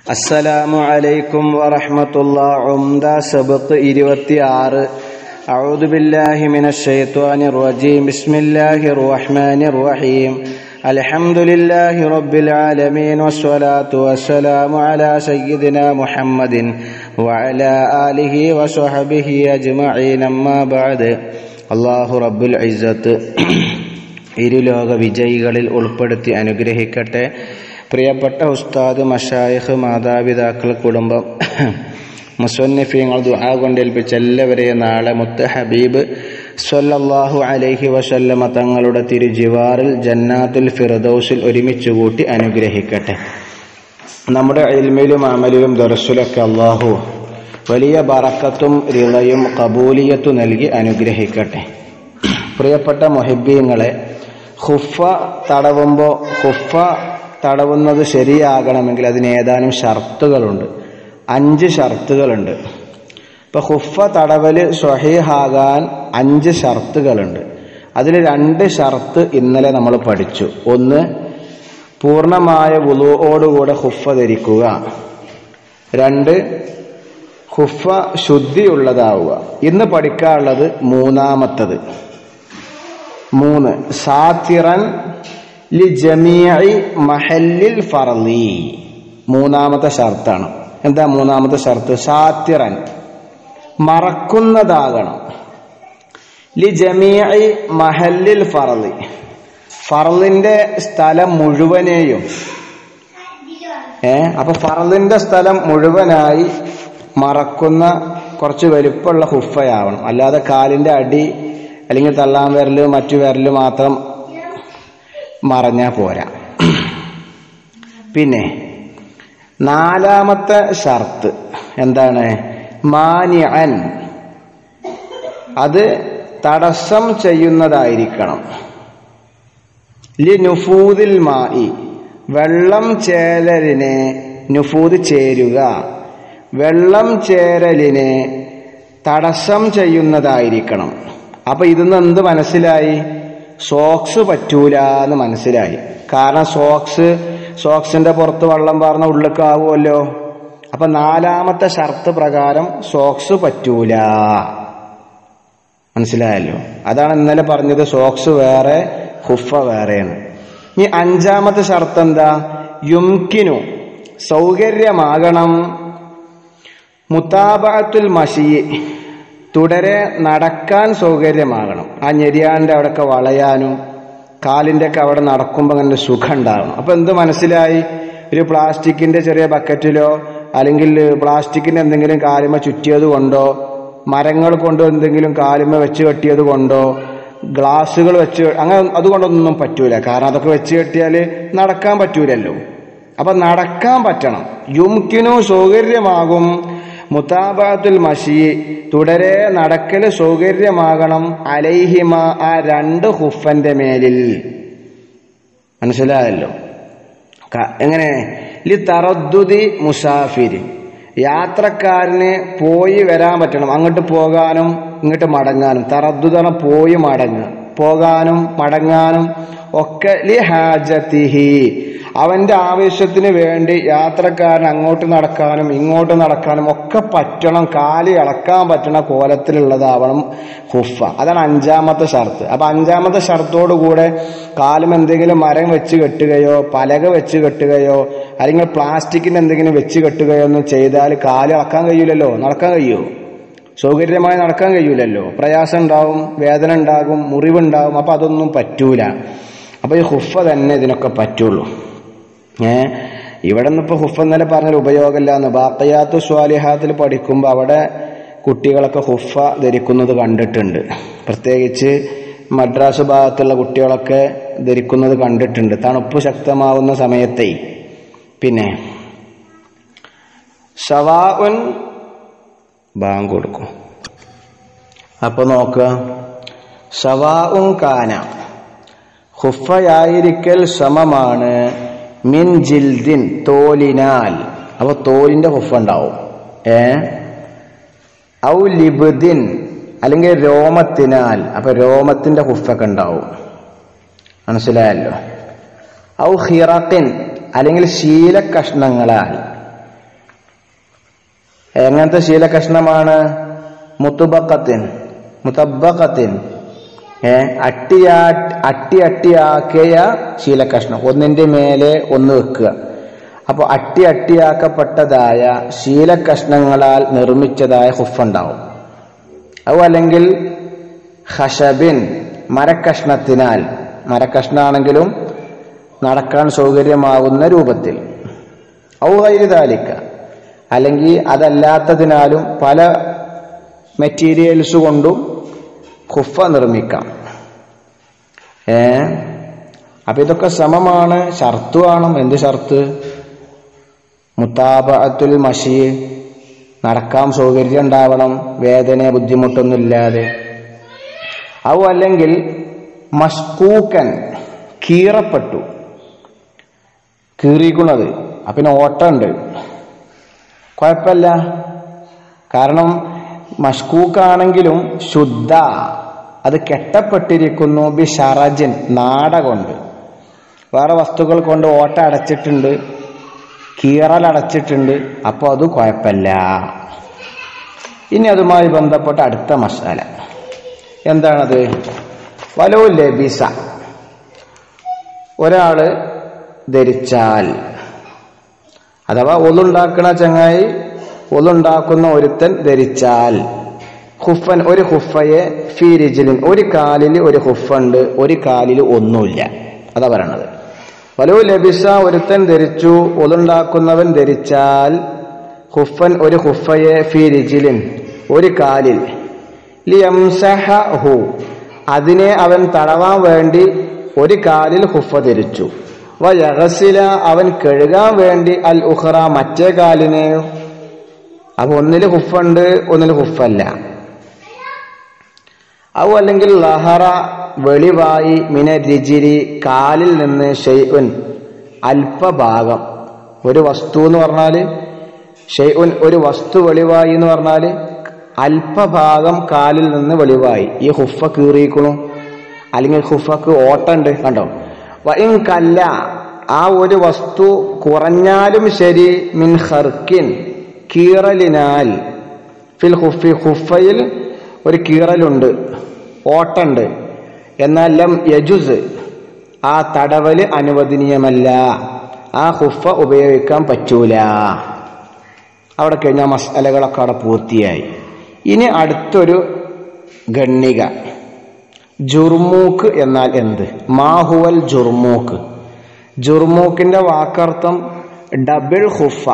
അസ്സലാമു അലൈക്കും വറഹ്മത്തുള്ള ഉംദ സബത്ത് ഇരുപത്തിയാറ് أعوذ بالله من الشيطان الرجيم بسم الله الرحمن الرحيم الحمد لله رب العالمين والصلاة والسلام على سيدنا محمد وعلى آله وصحبه أجمعين أما بعد الله رب العزة ഇരുലോക വിജയികളിൽ ഉൾപ്പെടുത്തി അനുഗ്രഹിക്കട്ടെ പ്രിയപ്പെട്ട ഉസ്താദ് മഷായിഖ് മാതാപിതാക്കൾ കുടുംബം മുസന്നിഫീങ്ങൾ ദുആ കൊണ്ടേൽപ്പിച്ച എല്ലാവരെയും നാളെ മുത്ത ഹബീബ് സ്വല്ലല്ലാഹു അലൈഹി വസല്ലമ തങ്ങളുടെ തിരുജിവാറിൽ ജന്നാത്തുൽ ഫിറദൗസിൽ ഒരുമിച്ച് കൂട്ടി അനുഗ്രഹിക്കട്ടെ നമ്മുടെ ഇൽമിലും അമലിലും ദർശലൊക്കെ അള്ളാഹു വലിയ ബറക്കത്തും റിളയും കബൂലിയത്തും നൽകി അനുഗ്രഹിക്കട്ടെ പ്രിയപ്പെട്ട മൊഹിബീങ്ങളെ ഹുഫ തടവുമ്പോൾ ഹുഫ തടവുന്നത് ശരിയാകണമെങ്കിൽ അതിന് ഏതാനും ഷർത്തുകളുണ്ട് അഞ്ച് ഷർത്തുകളുണ്ട് ഇപ്പൊ ഹുഫ തടവല് സ്വഹീഹാകാൻ അഞ്ച് ഷർത്തുകളുണ്ട് അതിൽ രണ്ട് ഷർത്ത് ഇന്നലെ നമ്മൾ പഠിച്ചു ഒന്ന് പൂർണ്ണമായ വുളുവോടുകൂടെ ഹുഫ ധരിക്കുക രണ്ട് ഹുഫ ശുദ്ധിയുള്ളതാവുക ഇന്ന് പഠിക്കാനുള്ളത് മൂന്നാമത്തത് മൂന്ന് സാത്തിറൻ ലി ജമീഇ മഹല്ലിൽ ഫർലി മൂന്നാമത്തെ ഷർത്താണ് എന്താ മൂന്നാമത്തെ ഷർത്ത് സാത്തിറൻ മറക്കുന്നതാകണം ലി ജമീഇ മഹല്ലിൽ ഫർലി ഫർലിന്റെ സ്ഥലം മുഴുവനെയും ഏ അപ്പൊ ഫർലിന്റെ സ്ഥലം മുഴുവനായി മറക്കുന്ന കുറച്ച് വലുപ്പമുള്ള ഹുഫയാവണം അല്ലാതെ കാലിന്റെ അടി അല്ലെങ്കിൽ തള്ളാൻ വിരല് മറ്റു വിരല് മാത്രം മറഞ്ഞാൽ പോരാ പിന്നെ നാലാമത്തെ ഷർത്ത് എന്താണ് മാനിയൻ അത് തടസ്സം ചെയ്യുന്നതായിരിക്കണം ലി നുഫൂദിൽ മായി വെള്ളം ചേരലിനെ നുഫൂദ് ചേരുക വെള്ളം ചേരലിനെ തടസ്സം ചെയ്യുന്നതായിരിക്കണം അപ്പൊ ഇതിന്ന് എന്ത് മനസ്സിലായി സോക്സ് പറ്റൂല എന്ന് മനസ്സിലായി കാരണം സോക്സ് സോക്സിന്റെ പുറത്ത് വെള്ളം പാർന്ന ഉള്ളിക്കാവുമല്ലോ അപ്പൊ നാലാമത്തെ ഷർത്ത് പ്രകാരം സോക്സ് പറ്റൂല മനസ്സിലായല്ലോ അതാണ് ഇന്നലെ പറഞ്ഞത് സോക്സ് വേറെ ഹുഫ വേറെയാണ് ഇനി അഞ്ചാമത്തെ ഷർത്ത് എന്താ യുംകിനു സൗകര്യമാകണം മുത്താബത്തുൽ മഷി തുടരെ നടക്കാൻ സൗകര്യമാകണം ആ ഞെരിയാന്റെ അവിടെയൊക്കെ വളയാനും കാലിൻ്റെ ഒക്കെ അവിടെ നടക്കുമ്പോൾ അങ്ങനെ സുഖം ഉണ്ടാകണം അപ്പൊ എന്ത് മനസ്സിലായി ഒരു പ്ലാസ്റ്റിക്കിന്റെ ചെറിയ ബക്കറ്റിലോ അല്ലെങ്കിൽ പ്ലാസ്റ്റിക്കിന്റെ എന്തെങ്കിലും കാലുമ ചുറ്റിയത് കൊണ്ടോ മരങ്ങൾ കൊണ്ട് എന്തെങ്കിലും കാലുമ വെച്ച് കെട്ടിയത് കൊണ്ടോ ഗ്ലാസുകൾ വെച്ച് അങ്ങനെ അതുകൊണ്ടൊന്നും പറ്റൂല കാരണം അതൊക്കെ വെച്ച് കെട്ടിയാൽ നടക്കാൻ പറ്റൂലല്ലോ അപ്പൊ നടക്കാൻ പറ്റണം യുംകിനു സൗകര്യമാകും മുത്താബാത്തുൽ മഷി തുടരെ നടക്കല് സൗകര്യമാകണം അലൈഹിമ ആ രണ്ട് ഹുഫന്റെ മേലിൽ മനസ്സിലായല്ലോ എങ്ങനെ ലി തറദ്ദുദി മുസാഫിരി യാത്രക്കാരന് പോയി വരാൻ പറ്റണം അങ്ങോട്ട് പോകാനും ഇങ്ങോട്ട് മടങ്ങാനും തറദ്ദുദാണ് പോയി മടങ്ങുക പോകാനും മടങ്ങാനും ഒക്കെ ലി ഹാജത്തിഹി അവന്റെ ആവശ്യത്തിന് വേണ്ടി യാത്രക്കാരൻ അങ്ങോട്ട് നടക്കാനും ഇങ്ങോട്ട് നടക്കാനും ഒക്കെ പറ്റണം കാലി ഇളക്കാൻ പറ്റണ കോലത്തിലുള്ളതാവണം ഹുഫ അതാണ് അഞ്ചാമത്തെ ഷർത്ത് അപ്പൊ അഞ്ചാമത്തെ ഷർത്തോടു കൂടെ കാലും എന്തെങ്കിലും മരം വെച്ച് കെട്ടുകയോ പലക വെച്ച് കെട്ടുകയോ അല്ലെങ്കിൽ പ്ലാസ്റ്റിക്കിന്റെ എന്തെങ്കിലും വെച്ച് കെട്ടുകയോ ഒന്നും ചെയ്താൽ കാല് ഇളക്കാൻ കഴിയൂലല്ലോ നടക്കാൻ കഴിയുമോ സൗകര്യമായി നടക്കാൻ കഴിയൂലല്ലോ പ്രയാസം ഉണ്ടാവും വേദന ഉണ്ടാകും മുറിവുണ്ടാകും അപ്പൊ അതൊന്നും പറ്റൂല അപ്പൊ ഈ ഹുഫ തന്നെ ഇതിനൊക്കെ പറ്റുള്ളൂ ഏ ഇവിടെ നിന്ന് ഇപ്പൊ ഹുഫ എന്നല്ല പറഞ്ഞൊരു ഉപയോഗമില്ല എന്ന് ബാക്കയാത്തു സ്വാലിഹാത്തിൽ പഠിക്കുമ്പോൾ അവിടെ കുട്ടികളൊക്കെ ഹുഫ ധരിക്കുന്നത് കണ്ടിട്ടുണ്ട് പ്രത്യേകിച്ച് മദ്രാസ് ഭാഗത്തുള്ള കുട്ടികളൊക്കെ ധരിക്കുന്നത് കണ്ടിട്ടുണ്ട് തണുപ്പ് ശക്തമാവുന്ന സമയത്തെ പിന്നെ സവാഉൻ ബാങ്ക് കൊടുക്കും അപ്പൊ നോക്കുക സവാഉൻ കാന ഹുഫയായിരിക്കൽ സമമാണ് മിൻ ജിൽദിൻ തോലിനാൽ അപ്പൊ തോലിന്റെ ഹുഫ ഉണ്ടാവും ഏ ഔ ലിബുദിൻ അല്ലെങ്കിൽ രോമത്തിനാൽ അപ്പൊ രോമത്തിന്റെ ഹുഫൊക്കെ ഉണ്ടാവും മനസ്സിലായല്ലോ ഔ ഹിറത്തിൻ അല്ലെങ്കിൽ ശീലക്കഷ്ണങ്ങളാൽ എങ്ങനത്തെ ശീലകഷ്ണമാണ് മുത്തുബക്കത്തിൻ മുത്തബക്കത്തിൻ ഏ അട്ടിയാ അട്ടി അട്ടിയാക്കിയ ശീലകഷ്ണം ഒന്നിന്റെ മേലെ ഒന്ന് വെക്കുക അപ്പോൾ അട്ടി അട്ടിയാക്കപ്പെട്ടതായ ശീലകഷ്ണങ്ങളാൽ നിർമ്മിച്ചതായ ഹുഫുണ്ടാവും അത് അല്ലെങ്കിൽ ഹഷബിൻ മരക്കഷ്ണത്തിനാൽ മരക്കഷ്ണാണെങ്കിലും നടക്കാൻ സൗകര്യമാകുന്ന രൂപത്തിൽ ഔഹൈരിതാലിക്ക അല്ലെങ്കിൽ അതല്ലാത്തതിനാലും പല മെറ്റീരിയൽസ് കൊണ്ടും ഖുഫ നിർമ്മിക്കാം ഏ അപ്പൊ ഇതൊക്കെ സമമാണ് ഷർത്ത് വേണം എന്ത് ഷർത്ത് മുത്താബത്തുൽ മഷി നടക്കാൻ സൗകര്യം ഉണ്ടാവണം വേദന ബുദ്ധിമുട്ടൊന്നുമില്ലാതെ അവ അല്ലെങ്കിൽ മഷ്കൂക്കൻ കീറപ്പെട്ടു കീറിക്കുന്നത് അപ്പൊ പിന്നെ ഓട്ടമുണ്ട് കുഴപ്പമില്ല കാരണം മഷ്കൂക്കാണെങ്കിലും ശുദ്ധ അത് കെട്ടപ്പെട്ടിരിക്കുന്നു ബി ഷറജൻ നാട കൊണ്ട് വേറെ വസ്തുക്കൾ കൊണ്ട് ഓട്ട അടച്ചിട്ടുണ്ട് കീറൽ അടച്ചിട്ടുണ്ട് അപ്പോൾ അത് കുഴപ്പമില്ല ഇനി അതുമായി ബന്ധപ്പെട്ട അടുത്ത മസാല എന്താണത് വലോ ലബിസ ഒരാള് ധരിച്ചാൽ അഥവാ ഒലുണ്ടാക്കണ ചങ്ങായി ഒലുണ്ടാക്കുന്ന ഒരുത്തൻ ധരിച്ചാൽ ഹുഫൻ ഒരു ഹുഫയെ ഫീരിജിലിൻ ഒരു കാലിൽ ഒരു ഹുഫുണ്ട് ഒരു കാലിൽ ഒന്നുമില്ല അതാ പറയണത് വലോ ലബിസ ഒരുത്തൻ ധരിച്ചു ഒലുണ്ടാക്കുന്നവൻ ധരിച്ചാൽ ഹുഫൻ ഒരു ഹുഫയെ ഫീരിജിലിൻ ഒരു കാലിൽ ലിയംസഹു അതിനെ അവൻ തടവാൻ വേണ്ടി ഒരു കാലിൽ ഹുഫ ധരിച്ചു വയഹസില അവൻ കഴുകാൻ വേണ്ടി അൽ ഉഹ്റ മറ്റേ കാലിനെ അപ്പൊ ഒന്നിൽ ഹുഫുണ്ട് ഒന്നിൽ ഹുഫല്ല ഔ അല്ലെങ്കിൽ ലഹറ വെളിവായി മിന രിജിരി കാലിൽ നിന്ന് ഷെയ്ഉൻ അല്പഭാഗം ഒരു വസ്തു എന്ന് പറഞ്ഞാല് ഷെയ്ഉൻ ഒരു വസ്തു വെളിവായി എന്ന് പറഞ്ഞാല് അല്പഭാഗം കാലിൽ നിന്ന് വെളിവായി ഈ ഹുഫ കീറിയിക്കണു അല്ലെങ്കിൽ ഹുഫക്ക് ഓട്ടുണ്ട് കണ്ടോ വൈൻ കല്ല ആ ഒരു വസ്തു കുറഞ്ഞാലും ശരി മിൻ ഹർക്കിൻ കീറലിനാൽ ഫിൽ ഹുഫി ഹുഫയിൽ ഒരു കീറലുണ്ട് ഓട്ടുണ്ട് എന്നാൽ ലം യജുസ് ആ തടവല് അനുവദനീയമല്ല ആ ഹുഫ ഉപയോഗിക്കാൻ പറ്റൂല അവിടെ കഴിഞ്ഞ മസാലകളൊക്കെ അവിടെ പൂർത്തിയായി ഇനി അടുത്തൊരു ഗണ്ണിക ജുർമൂക്ക് എന്നാൽ എന്ത് മാഹുവൽ ജുർമൂക്ക് ജുർമൂക്കിന്റെ വാക്കർത്ഥം ഡബിൾ ഹുഫ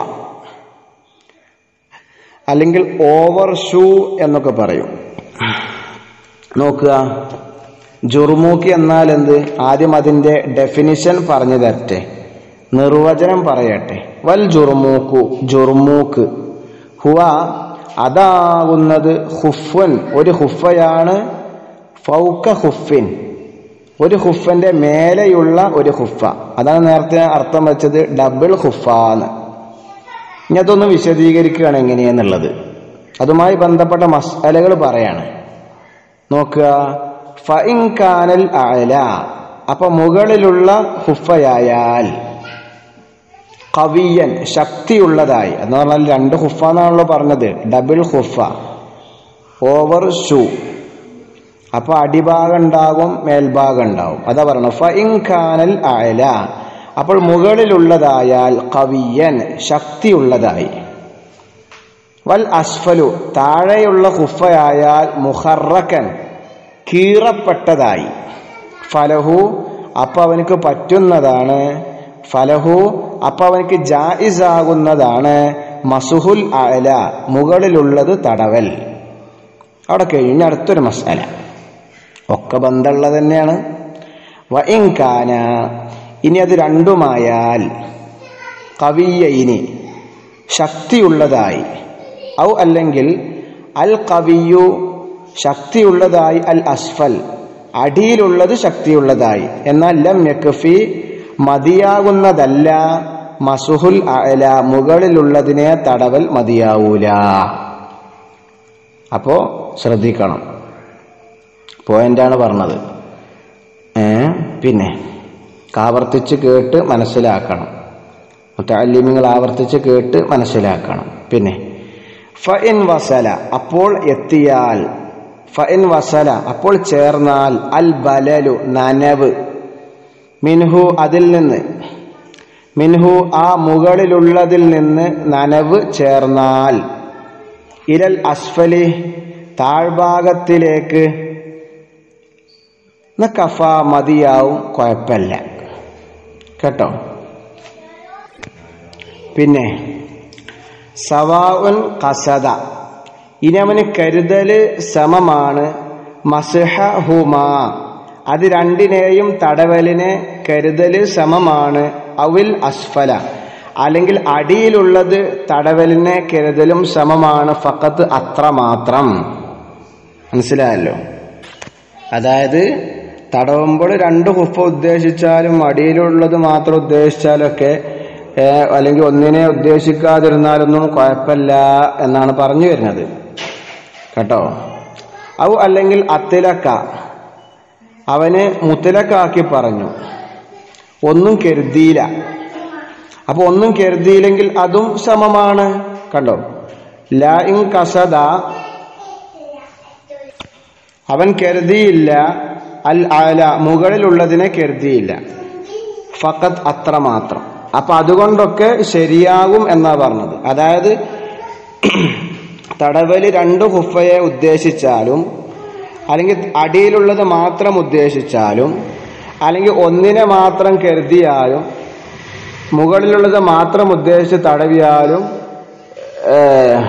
അല്ലെങ്കിൽ ഓവർ ഷൂ എന്നൊക്കെ പറയും നോക്കുക ജുർമൂക്ക് എന്നാൽ എന്ത് ആദ്യം അതിന്റെ ഡെഫിനിഷൻ പറഞ്ഞു തരട്ടെ നിർവചനം പറയട്ടെ വൽ ജുർമൂക്കു ജുർമൂക്ക് ഹുവ അതാകുന്നത് ഹുഫൻ ഒരു ഹുഫയാണ് ഫൗക്ക ഹുഫിൻ ഒരു ഹുഫന്റെ മേലെയുള്ള ഒരു ഹുഫ അതാണ് നേരത്തെ അർത്ഥം വെച്ചത് ഡബിൾ ഹുഫ എന്ന് ഇനി അതൊന്ന് വിശദീകരിക്കുകയാണ് എങ്ങനെയെന്നുള്ളത് അതുമായി ബന്ധപ്പെട്ട മസാലകൾ പറയാണ് നോക്കുക ഫഇൻ കാനൽ അല അപ്പൊ മുകളിലുള്ള ഹുഫയായാൽ കവിയൻ ശക്തിയുള്ളതായി എന്ന് പറഞ്ഞാൽ രണ്ട് ഹുഫ എന്നാണല്ലോ പറഞ്ഞത് ഡബിൾ ഹുഫ ഓവർ ഷൂ അപ്പൊ അടിഭാഗം ഉണ്ടാകും മേൽഭാഗം ഉണ്ടാവും അതാ പറയണത് ഫഇൻ കാനൽ അല അപ്പോൾ മുകളിലുള്ളതായാൽ കവിയൻ ശക്തിയുള്ളതായി വൽ അസ്ഫലു താഴെയുള്ള ഹുഫയായാൽ മുഹറക്കൻ കീറപ്പെട്ടതായി ഫലഹു അപ്പൊ അവനക്ക് പറ്റുന്നതാണ് ഫലഹു അപ്പൊ അവനക്ക് ജായിസാകുന്നതാണ് മസുഹുൽ അല മുകളിലുള്ളത് തടവൽ അവിടെ കഴിഞ്ഞ അടുത്തൊരു മസാല ഒക്കെ ബന്ധമുള്ളത് തന്നെയാണ് വഇൻകാന ഇനി അത് രണ്ടുമായാൽ കവിയയിനി ശക്തിയുള്ളതായി ഔ അല്ലെങ്കിൽ അൽ കവിയു ശക്തിയുള്ളതായി അൽ അസ്ഫൽ അടിയിലുള്ളത് ശക്തിയുള്ളതായി എന്നാൽ ലം യക്ഫി മതിയാകുന്നതല്ല മസുഹുൽ അല മുകളിലുള്ളതിനെ തടവൽ മതിയാവൂല അപ്പോ ശ്രദ്ധിക്കണം പോയിന്റാണ് പറഞ്ഞത് ഏ പിന്നെ ആവർത്തിച്ച് കേട്ട് മനസ്സിലാക്കണം മുത്തല്ലിമിങ്ങൾ ആവർത്തിച്ച് കേട്ട് മനസ്സിലാക്കണം പിന്നെ ഫഇൻ വസല അപ്പോൾ എത്തിയാൽ ഫഇൻ വസല അപ്പോൾ ചേർന്നാൽ അൽ ബലലു നനവ് മിൻഹു അതിൽ നിന്ന് മിൻഹു ആ മുകളിലുള്ളതിൽ നിന്ന് നനവ് ചേർന്നാൽ ഇരൽ അസ്ഫലി താഴ്ഭാഗത്തിലേക്ക് എന്നാ കഫ മതിയാവും കുഴപ്പമില്ല കേട്ടോ പിന്നെ സവാഉൻ കസദ ഇനി അവന് കരുതല് സമമാണ് മസ്ഹ ഹുമാ അത് രണ്ടിനെയും തടവലിനെ കരുതല് സമമാണ് അവിൽ അസ്ഫല അല്ലെങ്കിൽ അടിയിലുള്ളത് തടവലിനെ കരുതലും സമമാണ് ഫക്കത്ത് അത്ര മാത്രം മനസ്സിലായല്ലോ അതായത് തടവുമ്പോൾ രണ്ട് ഹുഫ ഉദ്ദേശിച്ചാലും അടിയിലുള്ളത് മാത്രം ഉദ്ദേശിച്ചാലൊക്കെ ഏഹ്, അല്ലെങ്കിൽ ഒന്നിനെ ഉദ്ദേശിക്കാതിരുന്നാലൊന്നും കുഴപ്പമില്ല എന്നാണ് പറഞ്ഞു വരുന്നത് കേട്ടോ ഔ അല്ലെങ്കിൽ അത്തിലക്ക അവന് മുത്തലക്കാക്കി പറഞ്ഞു ഒന്നും കരുതിയില്ല അപ്പൊ ഒന്നും കരുതിയില്ലെങ്കിൽ അതും സമമാണ് കണ്ടോ ലാ ഇൻ കസദ അവൻ കരുതിയില്ല അൽ ആല മുകളിലുള്ളതിനെ കരുതിയില്ല ഫക്കത്ത് അത്ര മാത്രം അപ്പൊ അതുകൊണ്ടൊക്കെ ശരിയാകും എന്നാ പറഞ്ഞത് അതായത് തടവല് രണ്ട് ഹുഫയെ ഉദ്ദേശിച്ചാലും അല്ലെങ്കിൽ അടിയിലുള്ളത് മാത്രം ഉദ്ദേശിച്ചാലും അല്ലെങ്കിൽ ഒന്നിനെ മാത്രം കരുതിയാലും മുകളിലുള്ളത് മാത്രം ഉദ്ദേശിച്ച് തടവിയാലും ഏഹ്,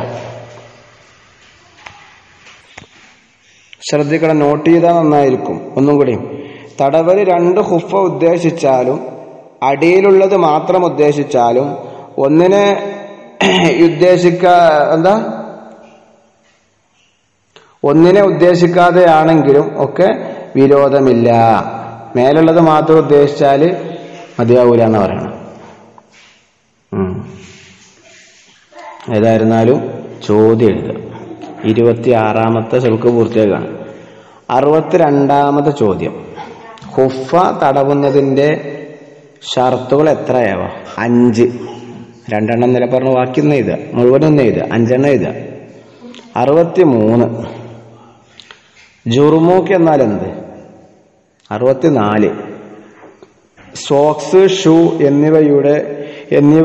ശ്രദ്ധിക്കണം നോട്ട് ചെയ്താൽ നന്നായിരിക്കും ഒന്നും കൂടി തടവല് രണ്ട് ഹുഫ ഉദ്ദേശിച്ചാലും അടിയിലുള്ളത് മാത്രം ഉദ്ദേശിച്ചാലും ഒന്നിനെ ഉദ്ദേശിക്ക എന്താ ഒന്നിനെ ഉദ്ദേശിക്കാതെ ആണെങ്കിലും ഒക്കെ വിരോധമില്ല മേലുള്ളത് മാത്രം ഉദ്ദേശിച്ചാൽ മതിയാവൂല എന്ന് പറയണം ഉം. ഏതായിരുന്നാലും ചോദ്യം എഴുതുക ഇരുപത്തി ആറാമത്തെ ശുൽക്ക് പൂർത്തിയാക്കുകയാണ് അറുപത്തിരണ്ടാമത്തെ ചോദ്യം ഹുഫ തടവുന്നതിൻ്റെ ഷർത്തുകൾ എത്രയാവ അഞ്ച് രണ്ടെണ്ണം നില പറഞ്ഞ് ബാക്കി ഒന്ന് എഴുതുക മുഴുവനൊന്നും എഴുതുക അഞ്ചെണ്ണം എഴുതുക അറുപത്തി മൂന്ന് ജുർമൂക്ക് എന്നാൽ എന്ത് അറുപത്തിനാല് സോക്സ് ഷൂ എന്നിവയുടെ എന്നിവ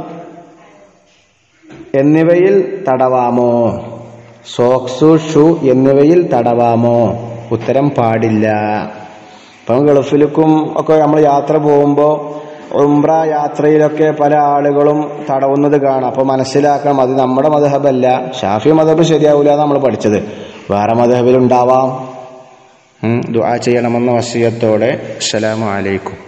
എന്നിവയിൽ തടവാമോ സോക്സു ഷൂ എന്നിവയിൽ തടവാമോ ഉത്തരം പാടില്ല ഇപ്പം ഗൾഫിലേക്കും ഒക്കെ നമ്മൾ യാത്ര പോകുമ്പോൾ ഉംറ യാത്രയിലൊക്കെ പല ആളുകളും തടവുന്നത് കാണാം അപ്പോൾ മനസ്സിലാക്കണം അത് നമ്മുടെ മധബല്ല ഷാഫി മധബ് ശരിയാവില്ല നമ്മൾ പഠിച്ചത് വേറെ മധബിലുണ്ടാവാം ഉം, ദുആ ചെയ്യണമെന്ന വസിയത്തോടെ അസ്സലാമു അലൈക്കും